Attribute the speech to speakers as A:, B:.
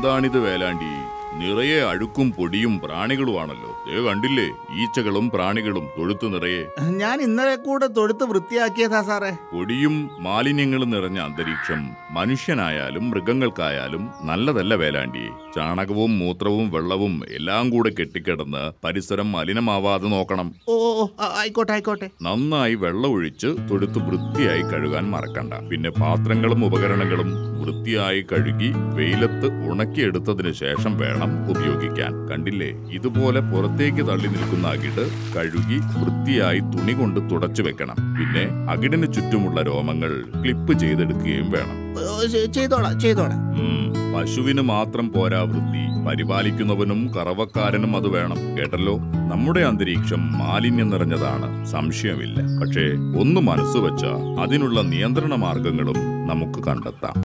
A: എന്താണിത് വേലാണ്ടി നിറയെ അഴുക്കും പൊടിയും പ്രാണികളുമാണല്ലോ ദേ കണ്ടില്ലേ ഈച്ചകളും പ്രാണികളും തൊഴുത്ത് നിറയെ
B: ഞാൻ ഇന്നലെ കൂടെ തൊഴുത്ത് വൃത്തിയാക്കിയതാ സാറേ
A: പൊടിയും മാലിന്യങ്ങളും നിറഞ്ഞ അന്തരീക്ഷം മനുഷ്യനായാലും മൃഗങ്ങൾക്കായാലും നല്ലതല്ല വേലാണ്ടി ചാണകവും മൂത്രവും വെള്ളവും എല്ലാം കൂടെ കെട്ടിക്കിടന്ന് പരിസരം മലിനമാവാതെ നോക്കണം
B: ഓ ഓ, ആ, ആയിക്കോട്ടെ ആയിക്കോട്ടെ
A: നന്നായി വെള്ളം ഒഴിച്ച് തൊടുത്ത് വൃത്തിയായി കഴുകാൻ മറക്കണ്ട പിന്നെ പാത്രങ്ങളും ഉപകരണങ്ങളും വൃത്തിയായി കഴുകി വെയിലത്ത് ഉണക്കിയെടുത്തതിന് ശേഷം വേണം ഉപയോഗിക്കാൻ കണ്ടില്ലേ ഇതുപോലെ പുറത്തേക്ക് തള്ളി നിൽക്കുന്ന അകിട് കഴുകി വൃത്തിയായി തുണി കൊണ്ട് തുടച്ചു വെക്കണം പിന്നെ അകിടിന് ചുറ്റുമുള്ള രോമങ്ങൾ ക്ലിപ്പ് ചെയ്തെടുക്കുകയും വേണം
B: ഓ, ചെ- ചെയ്തോളാം ചെയ്തോളാം
A: ഉം, പശുവിന് മാത്രം പോരാ വൃത്തി പരിപാലിക്കുന്നവനും കറവക്കാരനും അത് വേണം കേട്ടല്ലോ നമ്മുടെ അന്തരീക്ഷം മാലിന്യം നിറഞ്ഞതാണ് സംശയമില്ല പക്ഷേ ഒന്ന് മനസ്സ് വെച്ച അതിനുള്ള നിയന്ത്രണ മാർഗങ്ങളും നമുക്ക് കണ്ടെത്താം